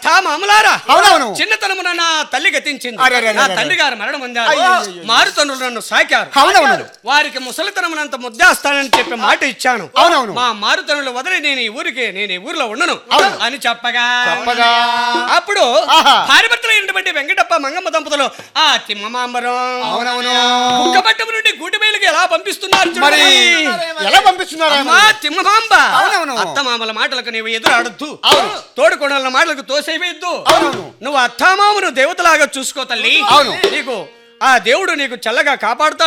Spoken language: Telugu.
అత్త మామలారా అవునవును. చిన్నతనమున నా తల్లి గతించింది అరే, అరే, అరే, నా అరే. తండ్రి గారు మరణం పొందారు అయ్యయ్యయ్యో. మారు తండ్రులు నన్ను సాకారు అవునవును. వారికి ముసలితనమునంత ముద్దేస్తానని చెప్పి మాట ఇచ్చాను అవునవును. మా మారుతనులు వదిలి నేను ఈ ఊరికి నేను ఈ ఊర్లో ఉండను అవును. అని చెప్పగా చెప్పగా అప్పుడు ఆహా. భార్యభర్తలైనటువంటి వెంకటప్ప మంగమ్మ దంపతులు ఆ తిమ్మమాంబరం అవునవును కుక్కపట్టం నుండి గూటిబయలుకి ఎలా పంపిస్తున్నారు మరి చూడండి. ఎలా పంపిస్తున్నారు అమ్మా తిమ్మమాంబ అవునవును. అత్తమామల మాటలకు నీవు ఎదురు ఆడద్దు అవును. తోడుకోడల మాటలకు తోసేవేయద్దు అవునవును. నువ్వు అత్తామామను దేవతలాగా చూసుకో తల్లి అవును. నీకు ఆ దేవుడు నీకు చల్లగా కాపాడుతాడు